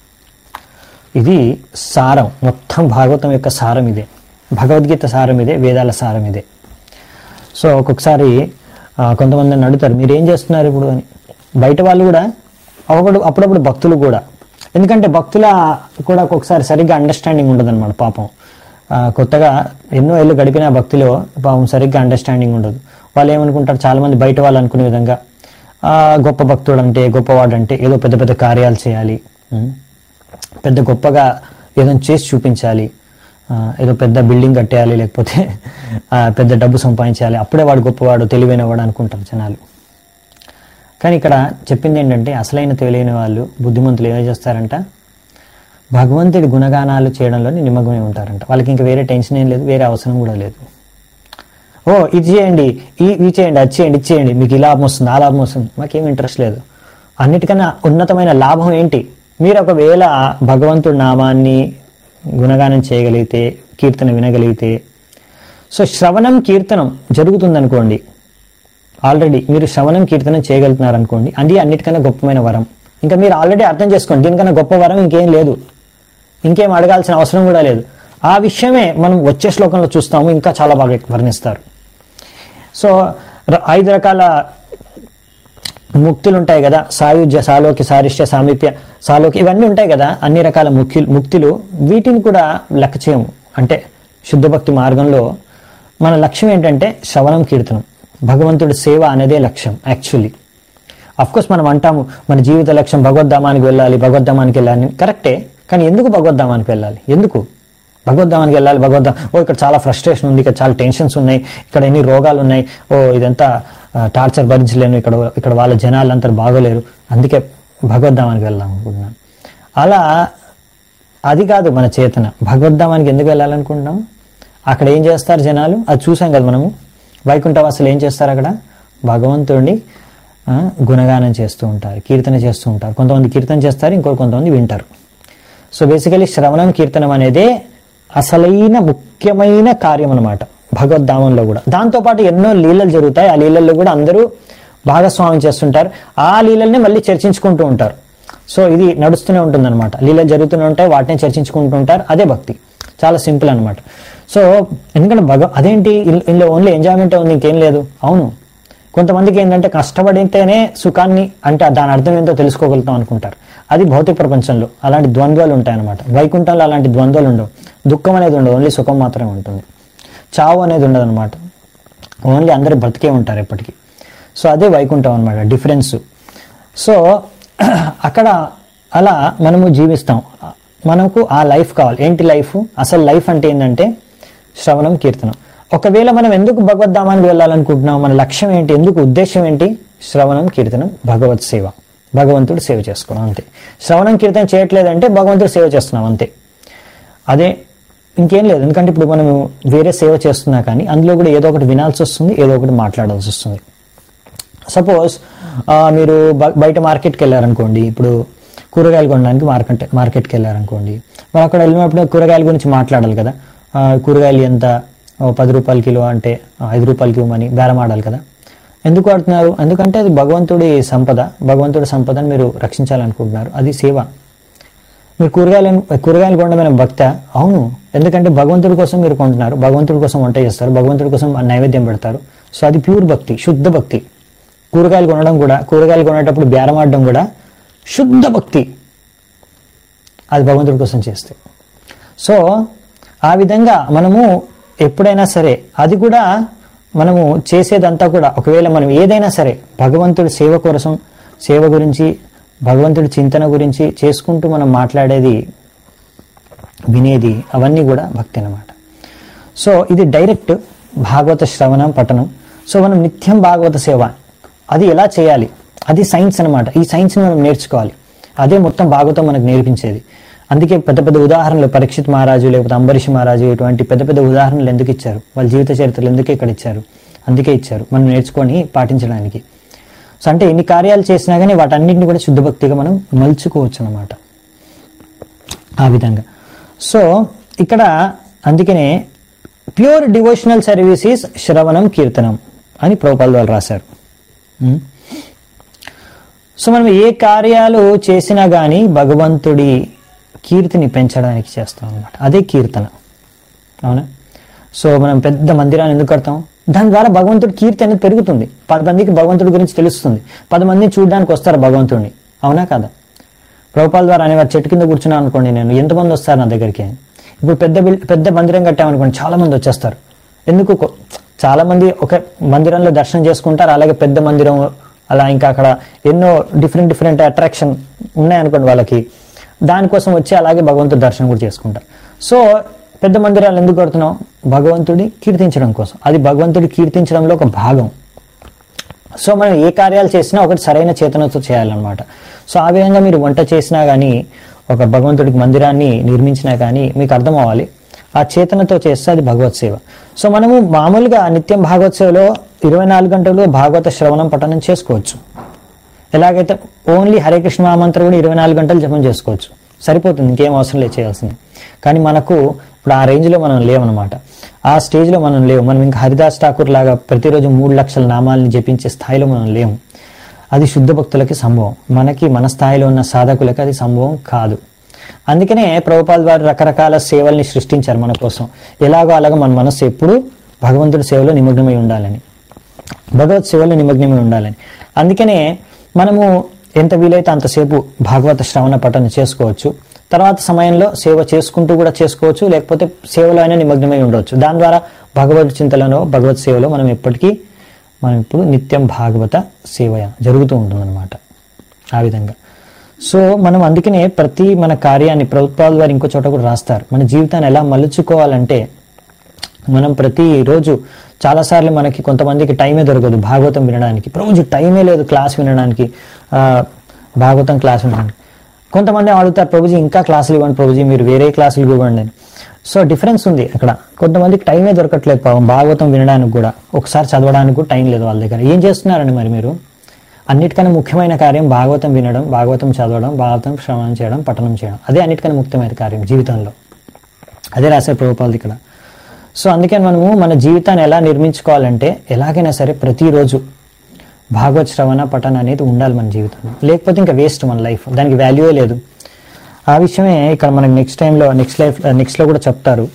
Speaker 1: ఇది సారం మొత్తం భాగవతం యొక్క సారం ఇదే భగవద్గీత సారం ఇదే వేదాల సారం ఇదే సో ఒక్కొక్కసారి ఆ, కొంతమంది నన్ను అడుగుతారు మీరు ఏం చేస్తున్నారు ఇప్పుడు అని బయట వాళ్ళు కూడా అప్పుడు అప్పుడప్పుడు భక్తులు కూడా ఎందుకంటే భక్తుల కూడా ఒక్కొక్కసారి సరిగ్గా అండర్స్టాండింగ్ ఉండదు పాపం ఆ, కొత్తగా ఎన్నో ఏళ్ళు గడిపిన భక్తిలో పాపం సరిగ్గా అండర్స్టాండింగ్ ఉండదు వాళ్ళు ఏమనుకుంటారు చాలా మంది బయట వాళ్ళు అనుకునే విధంగా ఆ, గొప్ప భక్తుడు అంటే గొప్పవాడు అంటే ఏదో పెద్ద పెద్ద కార్యాలు చేయాలి ఉం? పెద్ద గొప్పగా ఏదైనా చేసి చూపించాలి ఆ, ఏదో పెద్ద బిల్డింగ్ కట్టేయాలి లేకపోతే ఆ, పెద్ద డబ్బు సంపాదించాలి అప్పుడే వాడు గొప్పవాడు తెలివైనవాడు అనుకుంటారు జనాలు కానీ ఇక్కడ చెప్పింది ఏంటంటే అసలైన తెలియని వాళ్ళు బుద్ధిమంతులు ఏమై చేస్తారంట భగవంతుడి గుణగానాలు చేయడంలోనే నిమగ్నమై ఉంటారంట వాళ్ళకి ఇంకా వేరే టెన్షన్ ఏం లేదు వేరే అవసరం కూడా లేదు ఓ ఇది చేయండి ఈ ఇది చేయండి అది చేయండి ఇది చేయండి మీకు ఈ లాభం వస్తుంది ఆ లాభం వస్తుంది మాకేం ఇంట్రెస్ట్ లేదు అన్నిటికన్నా ఉన్నతమైన లాభం ఏంటి మీరు ఒకవేళ భగవంతుడి నామాన్ని గుణగానం చేయగలిగితే కీర్తన వినగలిగితే సో శ్రవణం కీర్తనం జరుగుతుంది అనుకోండి ఆల్రెడీ మీరు శ్రవణం కీర్తనం చేయగలుగుతున్నారు అనుకోండి అది అన్నిటికన్నా గొప్పమైన వరం ఇంకా మీరు ఆల్రెడీ అర్థం చేసుకోండి దీనికన్నా గొప్ప వరం ఇంకేం లేదు ఇంకేం అడగాల్సిన అవసరం కూడా లేదు ఆ విషయమే మనం వచ్చే శ్లోకంలో చూస్తాము ఇంకా చాలా బాగా వర్ణిస్తారు సో ర- ఐదు రకాల ముక్తులు ఉంటాయి కదా సాయుధ్య సాలోకి సారిష్య సామీప్య సాలోకి ఇవన్నీ ఉంటాయి కదా అన్ని రకాల ముక్తి ముక్తులు వీటిని కూడా లెక్క చేయము అంటే శుద్ధ భక్తి మార్గంలో మన లక్ష్యం ఏంటంటే శ్రవణం కీర్తనం భగవంతుడి సేవ అనేదే లక్ష్యం యాక్చువల్లీ కోర్స్ మనం అంటాము మన జీవిత లక్ష్యం భగవద్ధామానికి వెళ్ళాలి భగవద్ధామానికి వెళ్ళాలి కరెక్టే కానీ ఎందుకు భగవద్ధామానికి వెళ్ళాలి ఎందుకు భగవద్ధామానికి వెళ్ళాలి భగవద్ధాం ఓ ఇక్కడ చాలా ఫ్రస్ట్రేషన్ ఉంది ఇక్కడ చాలా టెన్షన్స్ ఉన్నాయి ఇక్కడ ఎన్ని రోగాలు ఉన్నాయి ఓ ఇదంతా టార్చర్ భరించలేను ఇక్కడ ఇక్కడ వాళ్ళ జనాలు అంతా బాగోలేరు అందుకే భగవద్ధామానికి వెళ్దాం అనుకుంటున్నాను అలా అది కాదు మన చేతన భగవద్ధామానికి ఎందుకు వెళ్ళాలనుకుంటున్నాం అక్కడ ఏం చేస్తారు జనాలు అది చూసాం కదా మనము వైకుంఠవాసులు ఏం చేస్తారు అక్కడ భగవంతుడిని ఆ, గుణగానం చేస్తూ ఉంటారు కీర్తన చేస్తూ ఉంటారు కొంతమంది కీర్తన చేస్తారు ఇంకొక కొంతమంది వింటారు సో బేసికలీ శ్రవణం కీర్తనం అనేదే అసలైన ముఖ్యమైన కార్యం అనమాట భగవద్ధామంలో కూడా దాంతోపాటు ఎన్నో లీలలు జరుగుతాయి ఆ లీలల్లో కూడా అందరూ భాగస్వామ్యం చేస్తుంటారు ఆ లీలల్ని మళ్ళీ చర్చించుకుంటూ ఉంటారు సో ఇది నడుస్తూనే ఉంటుంది అనమాట లీలలు జరుగుతూనే ఉంటాయి వాటిని చర్చించుకుంటూ ఉంటారు అదే భక్తి చాలా సింపుల్ అనమాట సో ఎందుకంటే భగ అదేంటి ఇల్- ఇందులో ఓన్లీ ఎంజాయ్మెంట్ ఉంది ఇంకేం లేదు అవును కొంతమందికి ఏంటంటే కష్టపడితేనే సుఖాన్ని అంటే దాని అర్థం ఏంటో తెలుసుకోగలుగుతాం అనుకుంటారు అది భౌతిక ప్రపంచంలో అలాంటి ద్వంద్వాలు ఉంటాయన్నమాట వైకుంఠంలో అలాంటి ద్వంద్వాలు ఉండవు దుఃఖం అనేది ఉండదు ఓన్లీ సుఖం మాత్రమే ఉంటుంది చావు అనేది ఉండదు అనమాట ఓన్లీ అందరూ బ్రతికే ఉంటారు ఎప్పటికీ సో అదే వైకుంఠం అనమాట డిఫరెన్స్ సో అక్కడ అలా మనము జీవిస్తాం మనకు ఆ లైఫ్ కావాలి ఏంటి లైఫ్ అసలు లైఫ్ అంటే ఏంటంటే శ్రవణం కీర్తనం ఒకవేళ మనం ఎందుకు భగవద్ధామానికి వెళ్ళాలనుకుంటున్నాం మన లక్ష్యం ఏంటి ఎందుకు ఉద్దేశం ఏంటి శ్రవణం కీర్తనం భగవత్ సేవ భగవంతుడు సేవ చేసుకోవడం అంతే శ్రవణం కీర్తనం చేయట్లేదంటే భగవంతుడు సేవ చేస్తున్నాం అంతే అదే ఇంకేం లేదు ఎందుకంటే ఇప్పుడు మనము వేరే సేవ చేస్తున్నా కానీ అందులో కూడా ఏదో ఒకటి వినాల్సి వస్తుంది ఏదో ఒకటి మాట్లాడాల్సి వస్తుంది సపోజ్ మీరు బ- బయట మార్కెట్కి వెళ్ళారనుకోండి ఇప్పుడు కూరగాయలు కొనడానికి మార్కెట్ మార్కెట్కి వెళ్ళారనుకోండి మరి అక్కడ వెళ్ళినప్పుడు కూరగాయల గురించి మాట్లాడాలి కదా ఆ, కూరగాయలు ఎంత ఓ పది రూపాయల కిలో అంటే ఆ, ఐదు రూపాయలకి ఇవ్వమని బేరం ఆడాలి కదా ఎందుకు ఆడుతున్నారు ఎందుకంటే అది భగవంతుడి సంపద భగవంతుడి సంపదను మీరు రక్షించాలనుకుంటున్నారు అది సేవ మీరు కూరగాయలను కూరగాయలు కొనడమైన భక్త అవును ఎందుకంటే భగవంతుడి కోసం మీరు కొంటున్నారు భగవంతుడి కోసం వంట చేస్తారు భగవంతుడి కోసం ఆ నైవేద్యం పెడతారు సో అది ప్యూర్ భక్తి శుద్ధ భక్తి కూరగాయలు కొనడం కూడా కూరగాయలు కొనేటప్పుడు బేరం ఆడడం కూడా శుద్ధ భక్తి అది భగవంతుడి కోసం చేస్తే సో ఆ విధంగా మనము ఎప్పుడైనా సరే అది కూడా మనము చేసేదంతా కూడా ఒకవేళ మనం ఏదైనా సరే భగవంతుడి సేవ కోసం సేవ గురించి భగవంతుడి చింతన గురించి చేసుకుంటూ మనం మాట్లాడేది వినేది అవన్నీ కూడా భక్తి అన్నమాట సో ఇది డైరెక్ట్ భాగవత శ్రవణం పఠనం సో మనం నిత్యం భాగవత సేవ అది ఎలా చేయాలి అది సైన్స్ అన్నమాట ఈ సైన్స్ని మనం నేర్చుకోవాలి అదే మొత్తం భాగవతం మనకు నేర్పించేది అందుకే పెద్ద పెద్ద ఉదాహరణలు పరీక్షిత్ మహారాజు లేకపోతే అంబరీష్ మహారాజు ఇటువంటి పెద్ద పెద్ద ఉదాహరణలు ఎందుకు ఇచ్చారు వాళ్ళ జీవిత చరిత్రలు ఎందుకు ఇక్కడ ఇచ్చారు అందుకే ఇచ్చారు మనం నేర్చుకొని పాటించడానికి సో అంటే ఎన్ని కార్యాలు చేసినా కానీ వాటన్నింటిని కూడా శుద్ధ భక్తిగా మనం మలుచుకోవచ్చు అనమాట ఆ విధంగా సో ఇక్కడ అందుకనే ప్యూర్ డివోషనల్ సర్వీసెస్ శ్రవణం కీర్తనం అని ప్రభుపాల్ వాళ్ళు రాశారు ఉం? సో మనం ఏ కార్యాలు చేసినా కానీ భగవంతుడి కీర్తిని పెంచడానికి చేస్తాం అనమాట అదే కీర్తన అవునా సో మనం పెద్ద మందిరాన్ని ఎందుకు కడతాం దాని ద్వారా భగవంతుడి కీర్తి అనేది పెరుగుతుంది పది మందికి భగవంతుడి గురించి తెలుస్తుంది పది మందిని చూడడానికి వస్తారు భగవంతుడిని అవునా కదా ప్రభుపాల ద్వారా అనేవారు చెట్టు కింద కూర్చున్నాను అనుకోండి నేను ఎంతమంది వస్తారు నా దగ్గరికి అని ఇప్పుడు పెద్ద బిల్ పెద్ద మందిరం కట్టామనుకోండి చాలా మంది వచ్చేస్తారు ఎందుకు కొ- చాలా మంది ఒక మందిరంలో దర్శనం చేసుకుంటారు అలాగే పెద్ద మందిరం అలా ఇంకా అక్కడ ఎన్నో డిఫరెంట్ డిఫరెంట్ అట్రాక్షన్ ఉన్నాయనుకోండి వాళ్ళకి దానికోసం వచ్చి అలాగే భగవంతుడి దర్శనం కూడా చేసుకుంటారు సో పెద్ద మందిరాలు ఎందుకు కడుతున్నాం భగవంతుడి కీర్తించడం కోసం అది భగవంతుడి కీర్తించడంలో ఒక భాగం సో మనం ఏ కార్యాలు చేసినా ఒకటి సరైన చేతనతో చేయాలన్నమాట సో ఆ విధంగా మీరు వంట చేసినా కానీ ఒక భగవంతుడికి మందిరాన్ని నిర్మించినా కానీ మీకు అర్థం అవ్వాలి ఆ చేతనతో చేస్తే అది భగవత్ సేవ సో మనము మామూలుగా నిత్యం భగవత్ సేవలో ఇరవై నాలుగు గంటలు భాగవత శ్రవణం పఠనం చేసుకోవచ్చు ఎలాగైతే ఓన్లీ హరే కృష్ణ మహామంత్రం కూడా ఇరవై నాలుగు గంటలు జపం చేసుకోవచ్చు సరిపోతుంది ఇంకేం అవసరం లేదు చేయాల్సింది కానీ మనకు ఇప్పుడు ఆ రేంజ్లో మనం లేవన్నమాట ఆ స్టేజ్లో మనం లేవు మనం ఇంకా హరిదాస్ ఠాకూర్ లాగా ప్రతిరోజు మూడు లక్షల నామాలని జపించే స్థాయిలో మనం లేము అది శుద్ధ భక్తులకి సంభవం మనకి మన స్థాయిలో ఉన్న సాధకులకి అది సంభవం కాదు అందుకనే ప్రభుపాల్ వారు రకరకాల సేవల్ని సృష్టించారు మన కోసం ఎలాగో అలాగో మన మనస్సు ఎప్పుడూ భగవంతుడి సేవలో నిమగ్నమై ఉండాలని భగవత్ సేవలో నిమగ్నమై ఉండాలని అందుకనే మనము ఎంత వీలైతే అంతసేపు భాగవత శ్రవణ పఠనం చేసుకోవచ్చు తర్వాత సమయంలో సేవ చేసుకుంటూ కూడా చేసుకోవచ్చు లేకపోతే సేవలో అయినా నిమగ్నమై ఉండవచ్చు దాని ద్వారా భగవద్ చింతనలో భగవత్ సేవలో మనం ఎప్పటికీ మనం ఇప్పుడు నిత్యం భాగవత సేవ జరుగుతూ ఉంటుందన్నమాట ఆ విధంగా సో మనం అందుకనే ప్రతి మన కార్యాన్ని ప్రభుత్వాల వారు ఇంకో చోట కూడా రాస్తారు మన జీవితాన్ని ఎలా మలుచుకోవాలంటే మనం ప్రతిరోజు చాలాసార్లు మనకి కొంతమందికి టైమే దొరకదు భాగవతం వినడానికి రోజు టైమే లేదు క్లాస్ వినడానికి ఆ, భాగవతం క్లాస్ వినడానికి కొంతమంది అడుగుతారు ప్రభుజీ ఇంకా క్లాసులు ఇవ్వండి ప్రభుజీ మీరు వేరే క్లాసులు ఇవ్వండి అని సో డిఫరెన్స్ ఉంది అక్కడ కొంతమందికి టైమే దొరకట్లేదు పాపం భాగవతం వినడానికి కూడా ఒకసారి చదవడానికి కూడా టైం లేదు వాళ్ళ దగ్గర ఏం చేస్తున్నారండి మరి మీరు అన్నిటికన్నా ముఖ్యమైన కార్యం భాగవతం వినడం భాగవతం చదవడం భాగవతం శ్రవణం చేయడం పఠనం చేయడం అదే అన్నిటికన్నా ముఖ్యమైన కార్యం జీవితంలో అదే రాసే ప్రభుపాలది ఇక్కడ సో అందుకని మనము మన జీవితాన్ని ఎలా నిర్మించుకోవాలంటే ఎలాగైనా సరే ప్రతిరోజు భాగవత్ శ్రవణ పఠన అనేది ఉండాలి మన జీవితంలో లేకపోతే ఇంకా వేస్ట్ మన లైఫ్ దానికి వాల్యూయే లేదు ఆ విషయమే ఇక్కడ మనకి నెక్స్ట్ టైంలో నెక్స్ట్ లైఫ్ నెక్స్ట్లో కూడా చెప్తారు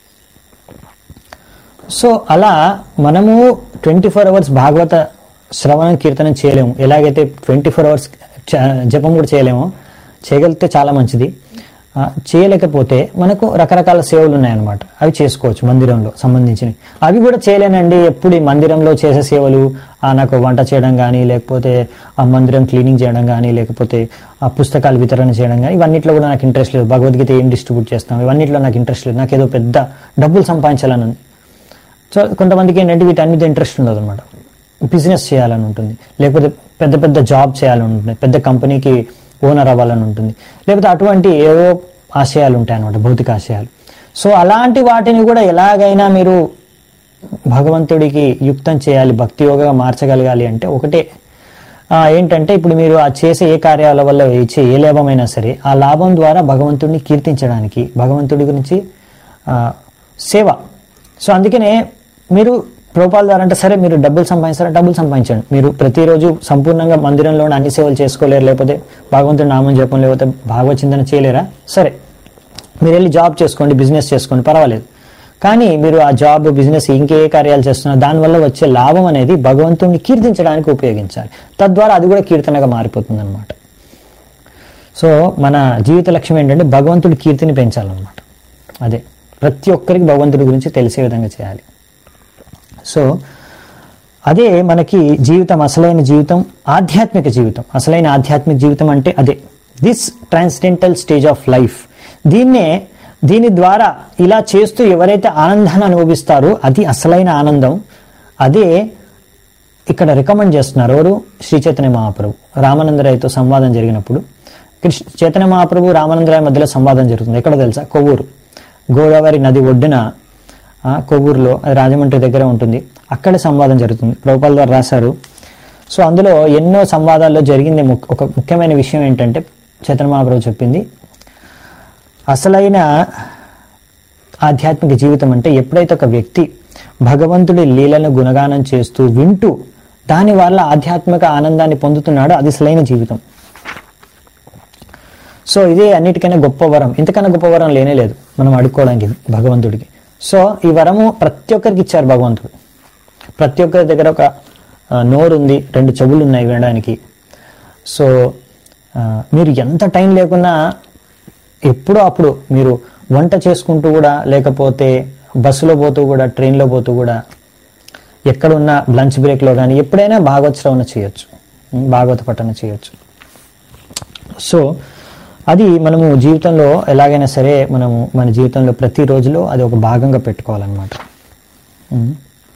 Speaker 1: సో అలా మనము ట్వంటీ ఫోర్ అవర్స్ భాగవత శ్రవణం కీర్తనం చేయలేము ఎలాగైతే ట్వంటీ ఫోర్ అవర్స్ జపం కూడా చేయలేమో చేయగలిగితే చాలా మంచిది ఆ, చేయలేకపోతే మనకు రకరకాల సేవలు ఉన్నాయన్నమాట అవి చేసుకోవచ్చు మందిరంలో సంబంధించినవి అవి కూడా చేయలేనండి ఎప్పుడు ఈ మందిరంలో చేసే సేవలు ఆ, నాకు వంట చేయడం కానీ లేకపోతే ఆ మందిరం క్లీనింగ్ చేయడం కానీ లేకపోతే ఆ పుస్తకాలు వితరణ చేయడం కానీ ఇవన్నిట్లో కూడా నాకు ఇంట్రెస్ట్ లేదు భగవద్గీత ఏం డిస్ట్రిబ్యూట్ చేస్తాం ఇవన్నిట్లో నాకు ఇంట్రెస్ట్ లేదు నాకు ఏదో పెద్ద డబ్బులు సంపాదించాలని ఉంది సో కొంతమందికి ఏంటంటే వీటన్ని మీద ఇంట్రెస్ట్ ఉండదు అనమాట బిజినెస్ చేయాలని ఉంటుంది లేకపోతే పెద్ద పెద్ద జాబ్ చేయాలని ఉంటుంది పెద్ద కంపెనీకి ఓనర్ అవ్వాలని ఉంటుంది లేకపోతే అటువంటి ఏవో ఆశయాలు ఉంటాయి అనమాట భౌతిక ఆశయాలు సో అలాంటి వాటిని కూడా ఎలాగైనా మీరు భగవంతుడికి యుక్తం చేయాలి భక్తి యోగగా మార్చగలగాలి అంటే ఒకటే ఆ, ఏంటంటే ఇప్పుడు మీరు ఆ చేసే ఏ కార్యాల వల్ల ఇచ్చే ఏ లాభమైనా సరే ఆ లాభం ద్వారా భగవంతుడిని కీర్తించడానికి భగవంతుడి గురించి ఆ, సేవ సో అందుకనే మీరు ప్రభుపాల ద్వారా అంటే సరే మీరు డబ్బులు సంపాదిస్తారా డబ్బులు సంపాదించండి మీరు ప్రతిరోజు సంపూర్ణంగా మందిరంలో అన్ని సేవలు చేసుకోలేరు లేకపోతే భగవంతుడి నామం చెప్పం లేకపోతే భాగవత చింతన చేయలేరా సరే మీరు వెళ్ళి జాబ్ చేసుకోండి బిజినెస్ చేసుకోండి పర్వాలేదు కానీ మీరు ఆ జాబ్ బిజినెస్ ఇంకే కార్యాలు చేస్తున్నారు దానివల్ల వచ్చే లాభం అనేది భగవంతుడిని కీర్తించడానికి ఉపయోగించాలి తద్వారా అది కూడా కీర్తనగా మారిపోతుంది అనమాట సో మన జీవిత లక్ష్యం ఏంటంటే భగవంతుడి కీర్తిని పెంచాలన్నమాట అదే ప్రతి ఒక్కరికి భగవంతుడి గురించి తెలిసే విధంగా చేయాలి సో అదే మనకి జీవితం అసలైన జీవితం ఆధ్యాత్మిక జీవితం అసలైన ఆధ్యాత్మిక జీవితం అంటే అదే this transcendental stage of life దీన్నే దీని ద్వారా ఇలా చేస్తూ ఎవరైతే ఆనందాన్ని అనుభవిస్తారో అది అసలైన ఆనందం అదే ఇక్కడ రికమెండ్ చేస్తున్నారు ఎవరు శ్రీ చైతన్య మహాప్రభు రామానందరాయ్తో సంవాదం జరిగినప్పుడు కృష్ణ చైతన్య మహాప్రభు రామానందరాయ్ మధ్యలో సంవాదం జరుగుతుంది ఎక్కడ తెలుసా కొవ్వూరు గోదావరి నది ఒడ్డున ఆ, కొవ్వూరులో అది రాజమండ్రి దగ్గర ఉంటుంది అక్కడే సంవాదం జరుగుతుంది ప్రభుపాల్ గారు రాశారు సో అందులో ఎన్నో సంవాదాల్లో జరిగింది ము- ఒక ముఖ్యమైన విషయం ఏంటంటే చైతన్య మహాప్రభు చెప్పింది అసలైన ఆధ్యాత్మిక జీవితం అంటే ఎప్పుడైతే ఒక వ్యక్తి భగవంతుడి లీలను గుణగానం చేస్తూ వింటూ దాని వల్ల ఆధ్యాత్మిక ఆనందాన్ని పొందుతున్నాడో అది అసలైన జీవితం సో ఇదే అన్నిటికన్నా గొప్ప వరం ఇంతకన్నా గొప్ప వరం లేనే లేదు మనం అడుక్కోవడానికి భగవంతుడికి సో ఈ వరము ప్రతి ఒక్కరికి ఇచ్చారు భగవంతుడు ప్రతి ఒక్కరి దగ్గర ఒక ఆ, నోరు ఉంది రెండు చెవులు ఉన్నాయి వినడానికి సో ఆ, మీరు ఎంత టైం లేకున్నా ఎప్పుడో అప్పుడు మీరు వంట చేసుకుంటూ కూడా లేకపోతే బస్సులో పోతూ కూడా ట్రైన్లో పోతూ కూడా ఎక్కడున్నా లంచ్ బ్రేక్లో కానీ ఎప్పుడైనా భాగవత శ్రవణ చేయొచ్చు ఉం, భాగవత పఠన చేయొచ్చు సో అది మనము జీవితంలో ఎలాగైనా సరే మనము మన జీవితంలో ప్రతి రోజులో అది ఒక భాగంగా పెట్టుకోవాలన్నమాట ఉం.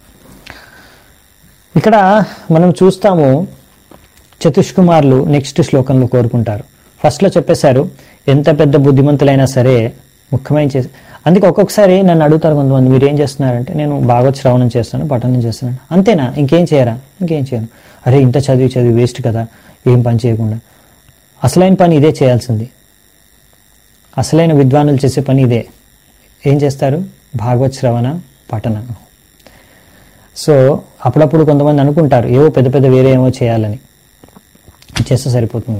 Speaker 1: ఇక్కడ మనం చూస్తాము చతుష్కుమార్లు నెక్స్ట్ శ్లోకంలో కోరుకుంటారు ఫస్ట్లో చెప్పేశారు ఎంత పెద్ద బుద్ధిమంతులైనా సరే ముఖ్యమైన చేసి అందుకే ఒక్కొక్కసారి నన్ను అడుగుతారు కొంతమంది మీరు ఏం చేస్తున్నారంటే నేను భాగవత్ శ్రవణం చేస్తాను పఠనం చేస్తున్నాను అంతేనా ఇంకేం చేయరా ఇంకేం చేయను అరే ఇంత చదివి చదివి వేస్ట్ కదా ఏం పని చేయకుండా అసలైన పని ఇదే చేయాల్సింది అసలైన విద్వానులు చేసే పని ఇదే ఏం చేస్తారు భాగవత్ శ్రవణ పఠనం సో అప్పుడప్పుడు కొంతమంది అనుకుంటారు ఏవో పెద్ద పెద్ద వేరే ఏమో చేయాలని చేస్తే సరిపోతుంది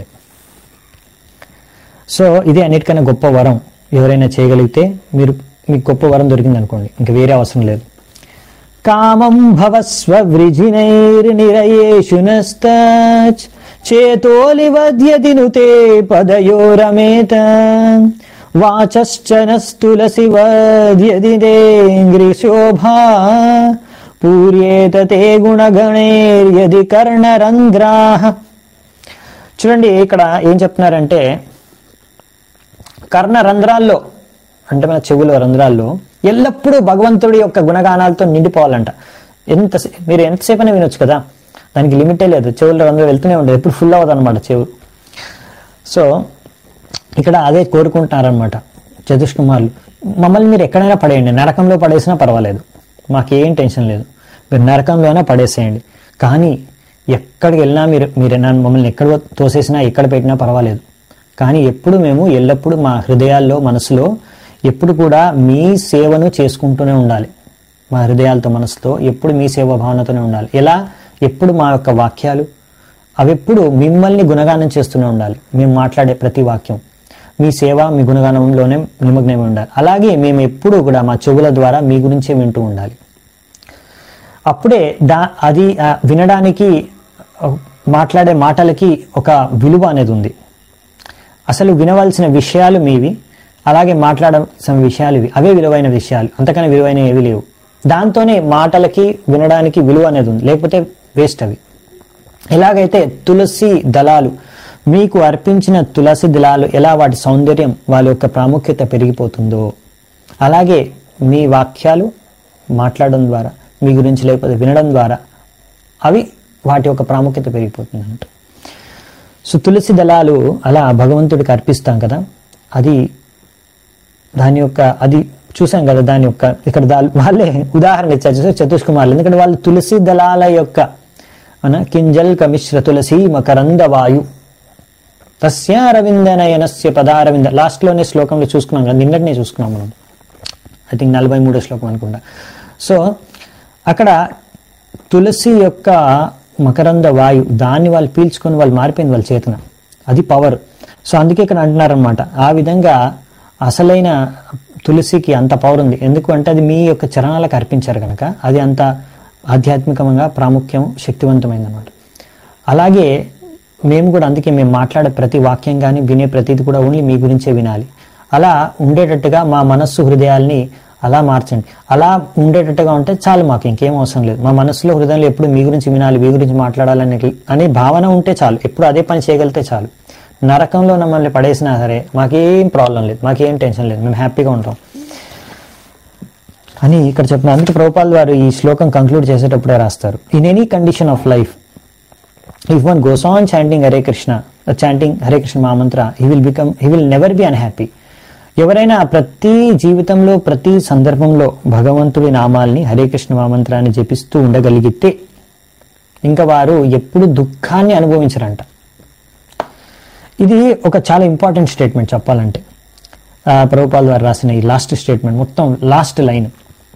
Speaker 1: సో ఇది అన్నిటికన్నా గొప్ప వరం ఎవరైనా చేయగలిగితే మీరు మీకు గొప్ప వరం దొరికింది అనుకోండి ఇంకా వేరే అవసరం లేదు కామం భవస్వ వృజినైర్నిరయేషు నస్తచ్ చేతోలివద్యతి నుతే పదయోరమేత వాచశ్చ నస్తులసి వద్యది దేంగ్రిశోభా పూర్యేత తే గుణగణైర్యది కర్ణరంధ్రాః చూడండి ఇక్కడ ఏం చెప్తున్నారంటే కర్ణ రంధ్రాల్లో అంటే మన చెవుల రంధ్రాల్లో ఎల్లప్పుడూ భగవంతుడి యొక్క గుణగానాలతో నిండిపోవాలంట ఎంత మీరు ఎంతసేపు అయినా వినొచ్చు కదా దానికి లిమిటే లేదు చెవుల రంధ్రాలు వెళ్తూనే ఉండదు ఎప్పుడు ఫుల్ అవ్వదు అనమాట చెవు సో ఇక్కడ అదే కోరుకుంటున్నారనమాట చతుష్కుమార్లు మమ్మల్ని మీరు ఎక్కడైనా పడేయండి నరకంలో పడేసినా పర్వాలేదు మాకేం టెన్షన్ లేదు మీరు నరకంలోనే పడేసేయండి కానీ ఎక్కడికి వెళ్ళినా మీరు మీరు నన్ను మమ్మల్ని ఎక్కడ తోసేసినా ఎక్కడ పెట్టినా పర్వాలేదు కానీ ఎప్పుడు మేము ఎల్లప్పుడూ మా హృదయాల్లో మనసులో ఎప్పుడు కూడా మీ సేవను చేసుకుంటూనే ఉండాలి మా హృదయాలతో మనసుతో ఎప్పుడు మీ సేవ భావనతోనే ఉండాలి ఎలా ఎప్పుడు మా యొక్క వాక్యాలు అవి ఎప్పుడు మిమ్మల్ని గుణగానం చేస్తూనే ఉండాలి మేము మాట్లాడే ప్రతి వాక్యం మీ సేవ మీ గుణగానంలోనే నిమగ్నమై ఉండాలి అలాగే మేము ఎప్పుడూ కూడా మా చెవుల ద్వారా మీ గురించే వింటూ ఉండాలి అప్పుడే దా అది ఆ, వినడానికి ఆ, మాట్లాడే మాటలకి ఒక విలువ అనేది ఉంది అసలు వినవలసిన విషయాలు మీవి అలాగే మాట్లాడాల్సిన విషయాలు ఇవి అవే విలువైన విషయాలు అంతకన్నా విలువైన ఏవి లేవు దాంతోనే మాటలకి వినడానికి విలువ అనేది ఉంది లేకపోతే వేస్ట్ అవి ఎలాగైతే తులసి దళాలు మీకు అర్పించిన తులసి దళాలు ఎలా వాటి సౌందర్యం వాళ్ళ యొక్క ప్రాముఖ్యత పెరిగిపోతుందో అలాగే మీ వాక్యాలు మాట్లాడడం ద్వారా మీ గురించి లేకపోతే వినడం ద్వారా అవి వాటి యొక్క ప్రాముఖ్యత పెరిగిపోతుంది అన్నమాట సో తులసి దళాలు అలా భగవంతుడికి అర్పిస్తాం కదా అది దాని యొక్క అది చూసాం కదా దాని యొక్క ఇక్కడ దా- వాళ్ళే ఉదాహరణ ఇచ్చారు చూసారా చతుష్కుమార్లు ఎందుకంటే వాళ్ళు తులసి దళాల యొక్క మన కింజల్ కమిశ్ర తులసి మకరంద వాయు తస్యారవింద నయనస్య పదారవింద లాస్ట్లోనే శ్లోకంలో చూసుకున్నాం కదా నిన్నటినే చూసుకున్నాం మనం ఐ థింక్ నలభై మూడో శ్లోకం అనుకుంటా సో అక్కడ తులసి యొక్క మకరంద వాయు దాన్ని వాళ్ళు పీల్చుకొని వాళ్ళు మారిపోయింది వాళ్ళ చేతన అది పవర్ సో అందుకే ఇక్కడ అంటున్నారనమాట ఆ విధంగా అసలైన తులసికి అంత పవర్ ఉంది ఎందుకు అంటే అది మీ యొక్క చరణాలకు అర్పించారు కనుక అది అంత ఆధ్యాత్మికంగా ప్రాముఖ్యం శక్తివంతమైందన్నమాట అలాగే మేము కూడా అందుకే మేము మాట్లాడే ప్రతి వాక్యం కానీ వినే ప్రతిది కూడా ఓన్లీ మీ గురించే వినాలి అలా ఉండేటట్టుగా మా మనస్సు హృదయాల్ని అలా మార్చండి అలా ఉండేటట్టుగా ఉంటే చాలు మాకు ఇంకేం అవసరం లేదు మా మనసులో హృదయంలో ఎప్పుడు మీ గురించి వినాలి మీ గురించి మాట్లాడాలనే అనే భావన ఉంటే చాలు ఎప్పుడు అదే పని చేయగలిగితే చాలు నరకంలో మమ్మల్ని పడేసినా సరే మాకేం ప్రాబ్లం లేదు మాకేం టెన్షన్ లేదు మేము హ్యాపీగా ఉంటాం అని ఇక్కడ చెప్పిన అందుకే ప్రభుపాల్ వారు ఈ శ్లోకం కంక్లూడ్ చేసేటప్పుడే రాస్తారు in any condition of life if one goes on chanting Hare Krishna chanting Hare Krishna మహామంత్ర he will become he will never be unhappy ఎవరైనా ప్రతి జీవితంలో ప్రతి సందర్భంలో భగవంతుడి నామాల్ని హరే కృష్ణ మహామంత్రాన్ని జపిస్తూ ఉండగలిగితే ఇంకా వారు ఎప్పుడు దుఃఖాన్ని అనుభవించరంట ఇది ఒక చాలా ఇంపార్టెంట్ స్టేట్మెంట్ చెప్పాలంటే ఆ, ప్రభుపాల్ వారు రాసిన ఈ లాస్ట్ స్టేట్మెంట్ మొత్తం లాస్ట్ లైన్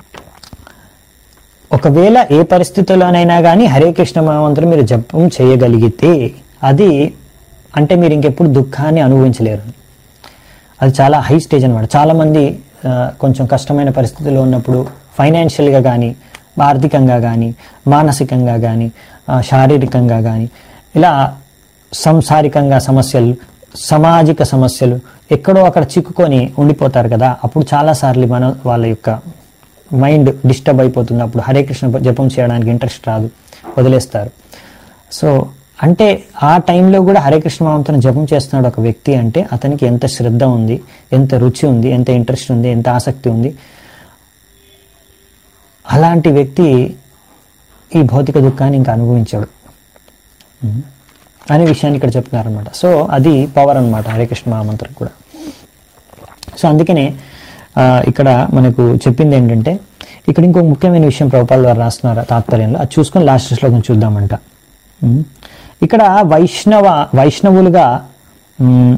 Speaker 1: ఒకవేళ ఏ పరిస్థితుల్లోనైనా కానీ హరే కృష్ణ మహామంత్రం మీరు జపం చేయగలిగితే అది అంటే మీరు ఇంకెప్పుడు దుఃఖాన్ని అనుభవించలేరు అది చాలా హై స్టేజ్ అనమాట చాలామంది ఆ, కొంచెం కష్టమైన పరిస్థితుల్లో ఉన్నప్పుడు ఫైనాన్షియల్గా కానీ ఆర్థికంగా కానీ మానసికంగా కానీ శారీరకంగా కానీ ఇలా సంసారికంగా సమస్యలు సామాజిక సమస్యలు ఎక్కడో అక్కడ చిక్కుకొని ఉండిపోతారు కదా అప్పుడు చాలాసార్లు మన వాళ్ళ యొక్క మైండ్ డిస్టర్బ్ అయిపోతుంది అప్పుడు హరే కృష్ణ జపం చేయడానికి ఇంట్రెస్ట్ రాదు వదిలేస్తారు సో అంటే ఆ టైంలో కూడా హరే కృష్ణ మహామంత్రం జపం చేస్తున్నాడు ఒక వ్యక్తి అంటే అతనికి ఎంత శ్రద్ధ ఉంది ఎంత రుచి ఉంది ఎంత ఇంట్రెస్ట్ ఉంది ఎంత ఆసక్తి ఉంది అలాంటి వ్యక్తి ఈ భౌతిక దుఃఖాన్ని ఇంకా అనుభవించాడు ఉమ్. అనే విషయాన్ని ఇక్కడ చెప్తున్నారనమాట సో అది పవర్ అనమాట హరే కృష్ణ మహామంత్రం కూడా సో అందుకనే ఆ, ఇక్కడ మనకు చెప్పింది ఏంటంటే ఇక్కడ ఇంకో ముఖ్యమైన విషయం ప్రభుపాల్ వారు రాస్తున్నారు తాత్పర్యంలో అది చూసుకొని లాస్ట్ శ్లోకం చూద్దామంట ఉమ్. ఇక్కడ వైష్ణవ వైష్ణవులుగా ఉమ్,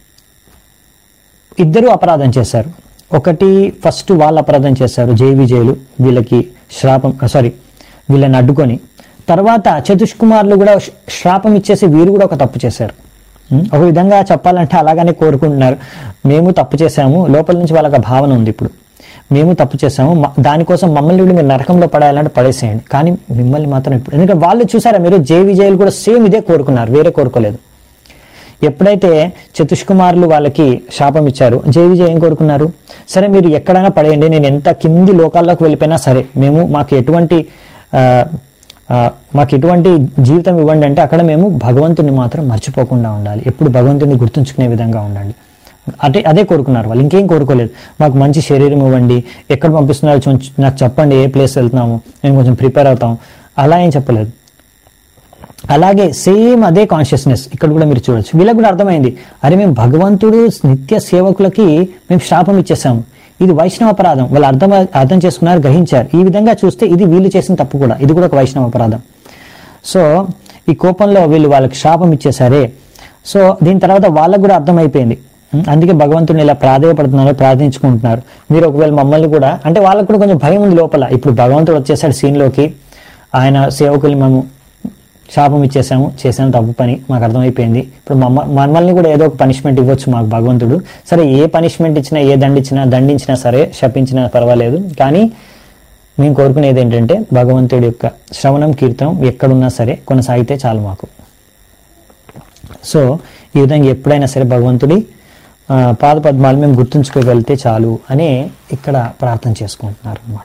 Speaker 1: ఇద్దరు అపరాధం చేశారు ఒకటి ఫస్ట్ వాళ్ళు అపరాధం చేశారు జై విజయులు వీళ్ళకి శ్రాపం సారీ వీళ్ళని అడ్డుకొని తర్వాత చతుష్కుమార్లు కూడా శ్- శ్రాపం ఇచ్చేసి వీరు కూడా ఒక తప్పు చేశారు ఉం? ఒక విధంగా చెప్పాలంటే అలాగనే కోరుకుంటున్నారు మేము తప్పు చేశాము లోపల నుంచి వాళ్ళకి ఆ భావన ఉంది ఇప్పుడు మేము తప్పు చేశాము మ- దానికోసం మమ్మల్ని కూడా మీరు నరకంలో పడాలంటే పడేసేయండి కానీ మిమ్మల్ని మాత్రం ఇప్పుడు ఎందుకంటే వాళ్ళు చూసారా మీరు జై విజయులు కూడా సేమ్ ఇదే కోరుకున్నారు వేరే కోరుకోలేదు ఎప్పుడైతే చతుష్కుమారులు వాళ్ళకి శాపం ఇచ్చారు జై విజయ్ ఏం కోరుకున్నారు సరే మీరు ఎక్కడైనా పడేయండి నేను ఎంత కింది లోకాల్లోకి వెళ్ళిపోయినా సరే మేము మాకు ఎటువంటి ఆ, ఆ, మాకు ఎటువంటి జీవితం ఇవ్వండి అంటే అక్కడ మేము భగవంతుని మాత్రం మర్చిపోకుండా ఉండాలి ఎప్పుడు భగవంతుని గుర్తుంచుకునే విధంగా ఉండండి అదే అదే కోరుకున్నారు వాళ్ళు ఇంకేం కోరుకోలేదు మాకు మంచి శరీరం ఇవ్వండి ఎక్కడ పంపిస్తున్నారు కొంచెం నాకు చెప్పండి ఏ ప్లేస్ వెళ్తున్నాము మేము కొంచెం ప్రిపేర్ అవుతాం అలా ఏం చెప్పలేదు అలాగే సేమ్ అదే కాన్షియస్నెస్ ఇక్కడ కూడా మీరు చూడొచ్చు వీళ్ళకి కూడా అర్థమైంది అరే మేము భగవంతుడు నిత్య సేవకులకి మేము శాపం ఇచ్చేసాము ఇది వైష్ణవ అపరాధం వాళ్ళు అర్థం అర్థం చేసుకున్నారు గ్రహించారు ఈ విధంగా చూస్తే ఇది వీళ్ళు చేసిన తప్పు కూడా ఇది కూడా ఒక వైష్ణవ అపరాధం సో ఈ కోపంలో వీళ్ళు వాళ్ళకి శాపం ఇచ్చేసారే సో దీని తర్వాత వాళ్ళకు కూడా అర్థమైపోయింది ఉం, అందుకే భగవంతుని ఇలా ప్రాధేయపడుతున్నారు ప్రార్థించుకుంటున్నారు మీరు ఒకవేళ మమ్మల్ని కూడా అంటే వాళ్ళకు కూడా కొంచెం భయం ఉంది లోపల ఇప్పుడు భగవంతుడు వచ్చేసాడు సీన్లోకి ఆయన సేవకుల్ని మేము శాపం ఇచ్చేసాము చేసాము తప్పు పని మాకు అర్థమైపోయింది ఇప్పుడు మమ్మ మమ్మల్ని కూడా ఏదో ఒక పనిష్మెంట్ ఇవ్వచ్చు మాకు భగవంతుడు సరే ఏ పనిష్మెంట్ ఇచ్చినా ఏ దండిచ్చినా దండించినా సరే శపించినా పర్వాలేదు కానీ మేము కోరుకునేది ఏంటంటే భగవంతుడి యొక్క శ్రవణం కీర్తనం ఎక్కడున్నా సరే కొనసాగితే చాలు మాకు సో ఈ విధంగా ఎప్పుడైనా సరే భగవంతుడి ఆ, పాద పద్మాలు మేము గుర్తుంచుకోగలిగితే చాలు అని ఇక్కడ ప్రార్థన చేసుకుంటున్నారు అనమాట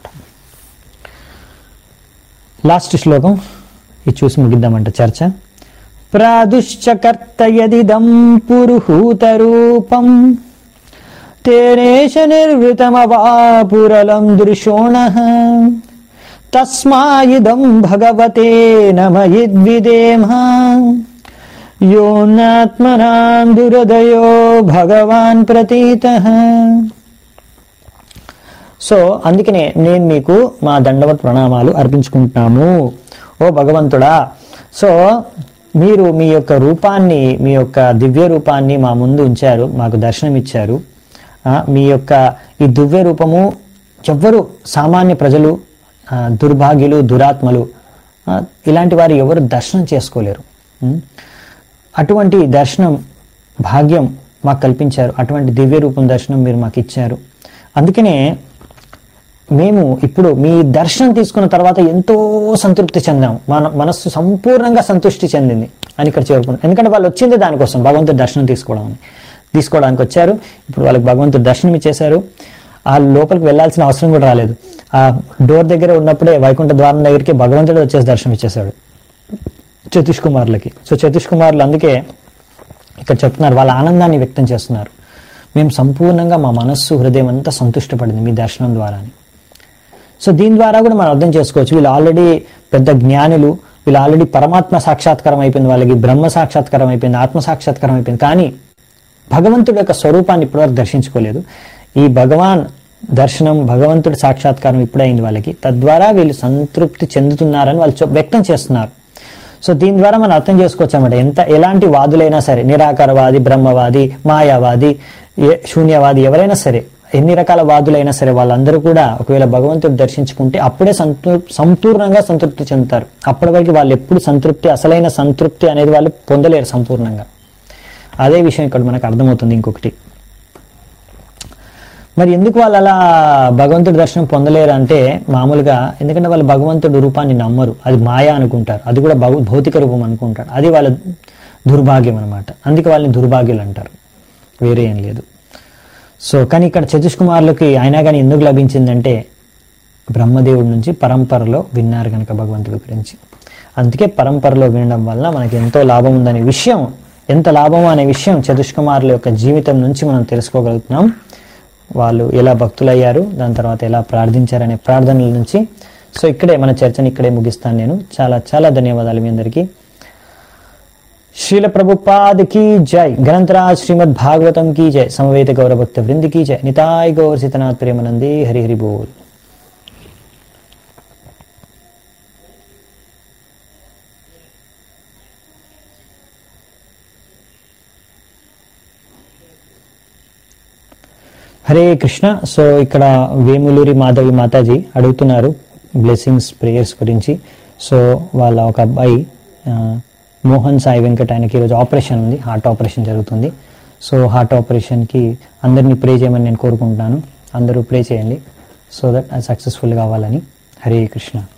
Speaker 1: లాస్ట్ శ్లోకం ఇది చూసి ముగిద్దామంట చర్చ ప్రాదుశ్చకర్తయదిదం పురుహూతరూపం తేనేష నిర్వృతమవాపురలం దృశోణ తస్మాయిదం భగవతే నమయిద్విదేమ యోన్నాత్మనాం దురదయో భగవాన్ ప్రతీత సో అందుకనే నేను మీకు మా దండవత్ ప్రణామాలు అర్పించుకుంటున్నాము ఓ భగవంతుడా సో మీరు మీ యొక్క రూపాన్ని మీ యొక్క దివ్య రూపాన్ని మా ముందు ఉంచారు మాకు దర్శనం ఇచ్చారు ఆ, మీ యొక్క ఈ దివ్య రూపము ఎవ్వరు సామాన్య ప్రజలు ఆ, దుర్భాగ్యులు దురాత్మలు ఆ, ఇలాంటి వారు ఎవరు దర్శనం చేసుకోలేరు ఉం? అటువంటి దర్శనం భాగ్యం మాకు కల్పించారు అటువంటి దివ్య రూపం దర్శనం మీరు మాకు ఇచ్చారు అందుకనే మేము ఇప్పుడు మీ దర్శనం తీసుకున్న తర్వాత ఎంతో సంతృప్తి చెందాము మన మనస్సు సంపూర్ణంగా సంతృష్టి చెందింది అని ఇక్కడ చేరుకున్నాం ఎందుకంటే వాళ్ళు వచ్చింది దానికోసం భగవంతుడి దర్శనం తీసుకోవడం అని తీసుకోవడానికి వచ్చారు ఇప్పుడు వాళ్ళకి భగవంతుడు దర్శనం ఇచ్చేశారు ఆ లోపలికి వెళ్ళాల్సిన అవసరం కూడా రాలేదు ఆ డోర్ దగ్గర ఉన్నప్పుడే వైకుంఠ ద్వారం దగ్గరికి భగవంతుడు వచ్చేసి దర్శనం ఇచ్చేశాడు చతుష్ కుమార్లకి సో చతుష్ కుమార్లు అందుకే ఇక్కడ చెప్తున్నారు వాళ్ళ ఆనందాన్ని వ్యక్తం చేస్తున్నారు మేము సంపూర్ణంగా మా మనస్సు హృదయం అంతా సంతుష్టపడింది మీ దర్శనం ద్వారా అని సో దీని ద్వారా కూడా మనం అర్థం చేసుకోవచ్చు వీళ్ళు ఆల్రెడీ పెద్ద జ్ఞానులు వీళ్ళు ఆల్రెడీ పరమాత్మ సాక్షాత్కారం అయిపోయింది వాళ్ళకి బ్రహ్మ సాక్షాత్కారం అయిపోయింది ఆత్మ సాక్షాత్కారం అయిపోయింది కానీ భగవంతుడి యొక్క స్వరూపాన్ని ఇప్పటివరకు దర్శించుకోలేదు ఈ భగవాన్ దర్శనం భగవంతుడి సాక్షాత్కారం ఇప్పుడైంది వాళ్ళకి తద్వారా వీళ్ళు సంతృప్తి చెందుతున్నారని వాళ్ళు చెప్- వ్యక్తం చేస్తున్నారు సో దీని ద్వారా మనం అర్థం చేసుకోవచ్చు అన్నమాట ఎంత ఎలాంటి వాదులైనా సరే నిరాకారవాది బ్రహ్మవాది మాయావాది ఏ- శూన్యవాది ఎవరైనా సరే ఎన్ని రకాల వాదులైనా సరే వాళ్ళందరూ కూడా ఒకవేళ భగవంతుడు దర్శించుకుంటే అప్పుడే సంతృ సంపూర్ణంగా సంతృప్తి చెందుతారు అప్పటి వరకు వాళ్ళు ఎప్పుడు సంతృప్తి అసలైన సంతృప్తి అనేది వాళ్ళు పొందలేరు సంపూర్ణంగా అదే విషయం ఇక్కడ మనకు అర్థమవుతుంది ఇంకొకటి మరి ఎందుకు వాళ్ళు అలా భగవంతుడి దర్శనం పొందలేరు అంటే మామూలుగా ఎందుకంటే వాళ్ళు భగవంతుడి రూపాన్ని నమ్మరు అది మాయా అనుకుంటారు అది కూడా భౌ భౌతిక రూపం అనుకుంటారు అది వాళ్ళ దుర్భాగ్యం అనమాట అందుకే వాళ్ళని దుర్భాగ్యులు అంటారు వేరే ఏం లేదు సో కానీ ఇక్కడ చతుష్ కుమార్లకి అయినా కానీ ఎందుకు లభించిందంటే బ్రహ్మదేవుడి నుంచి పరంపరలో విన్నారు కనుక భగవంతుడి గురించి అందుకే పరంపరలో వినడం వల్ల మనకి ఎంతో లాభం ఉందనే విషయం ఎంత లాభమో అనే విషయం చతుష్కుమారుల యొక్క జీవితం నుంచి మనం తెలుసుకోగలుగుతున్నాం వాళ్ళు ఎలా భక్తులయ్యారు దాని తర్వాత ఎలా ప్రార్థించారనే ప్రార్థనల నుంచి సో ఇక్కడే మన చర్చని ఇక్కడే ముగిస్తాను నేను చాలా చాలా ధన్యవాదాలు మీ అందరికీ శ్రీల ప్రభుపాद की जय ग्रंथराज श्रीमद् भागवतम की जय समवेत गौर भक्त वृंद की जय निताय गौर सीतनाथ प्रेमानंदे हरि हरि बोल హరే కృష్ణ సో ఇక్కడ వేములూరి మాధవి మాతాజీ అడుగుతున్నారు బ్లెస్సింగ్స్ ప్రేయర్స్ గురించి సో వాళ్ళ ఒక అబ్బాయి ఆ, మోహన్ సాయి వెంకట్ ఆయనకి ఈరోజు ఆపరేషన్ ఉంది హార్ట్ ఆపరేషన్ జరుగుతుంది సో హార్ట్ ఆపరేషన్కి అందరినీ ప్రే చేయమని నేను కోరుకుంటున్నాను అందరూ ప్రే చేయండి సో దట్ అది సక్సెస్ఫుల్ కావాలని హరే కృష్ణ